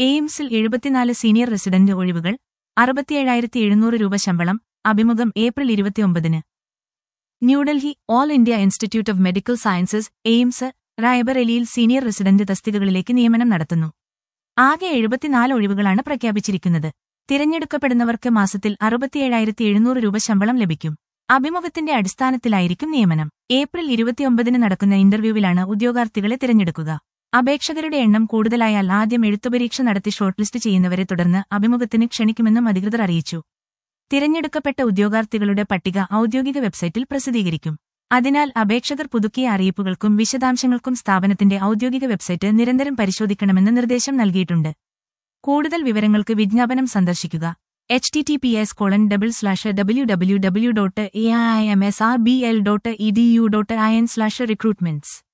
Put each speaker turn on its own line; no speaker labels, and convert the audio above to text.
എയിംസിൽ എഴുപത്തിനാല് senior resident ഒഴിവുകൾ അറുപത്തിയേഴായിരത്തി എഴുന്നൂറ് രൂപ ശമ്പളം അഭിമുഖം ഏപ്രിൽ ഇരുപത്തിയൊമ്പതിന് New Delhi All India Institute of Medical Sciences AIIMS റായ്ബറേലിയിൽ സീനിയർ റെസിഡന്റ് തസ്തികകളിലേക്ക് നിയമനം നടത്തുന്നു ആകെ എഴുപത്തിനാല് ഒഴിവുകളാണ് പ്രഖ്യാപിച്ചിരിക്കുന്നത് തിരഞ്ഞെടുക്കപ്പെടുന്നവർക്ക് മാസത്തിൽ അറുപത്തിയേഴായിരത്തി എഴുന്നൂറ് രൂപ ശമ്പളം ലഭിക്കും അഭിമുഖത്തിന്റെ അടിസ്ഥാനത്തിലായിരിക്കും നിയമനം ഏപ്രിൽ ഇരുപത്തിയൊമ്പതിന് നടക്കുന്ന ഇന്റർവ്യൂവിലാണ് ഉദ്യോഗാർത്ഥികളെ തിരഞ്ഞെടുക്കുക അപേക്ഷകരുടെ എണ്ണം കൂടുതലായാൽ ആദ്യം എഴുത്തുപരീക്ഷ നടത്തി ഷോർട്ട്ലിസ്റ്റ് ചെയ്യുന്നവരെ തുടർന്ന് അഭിമുഖത്തിന് ക്ഷണിക്കുമെന്നും അധികൃതർ അറിയിച്ചു തിരഞ്ഞെടുക്കപ്പെട്ട ഉദ്യോഗാർത്ഥികളുടെ പട്ടിക ഔദ്യോഗിക വെബ്സൈറ്റിൽ പ്രസിദ്ധീകരിക്കും അതിനാൽ അപേക്ഷകർ പുതുക്കിയ അറിയിപ്പുകൾക്കും വിശദാംശങ്ങൾക്കും സ്ഥാപനത്തിന്റെ ഔദ്യോഗിക വെബ്സൈറ്റ് നിരന്തരം പരിശോധിക്കണമെന്ന് നിർദ്ദേശം നൽകിയിട്ടുണ്ട് കൂടുതൽ വിവരങ്ങൾക്ക് വിജ്ഞാപനം സന്ദർശിക്കുക H T T P S colon double slash W W W dot A I M S R B L dot E D U dot I N slash recruitments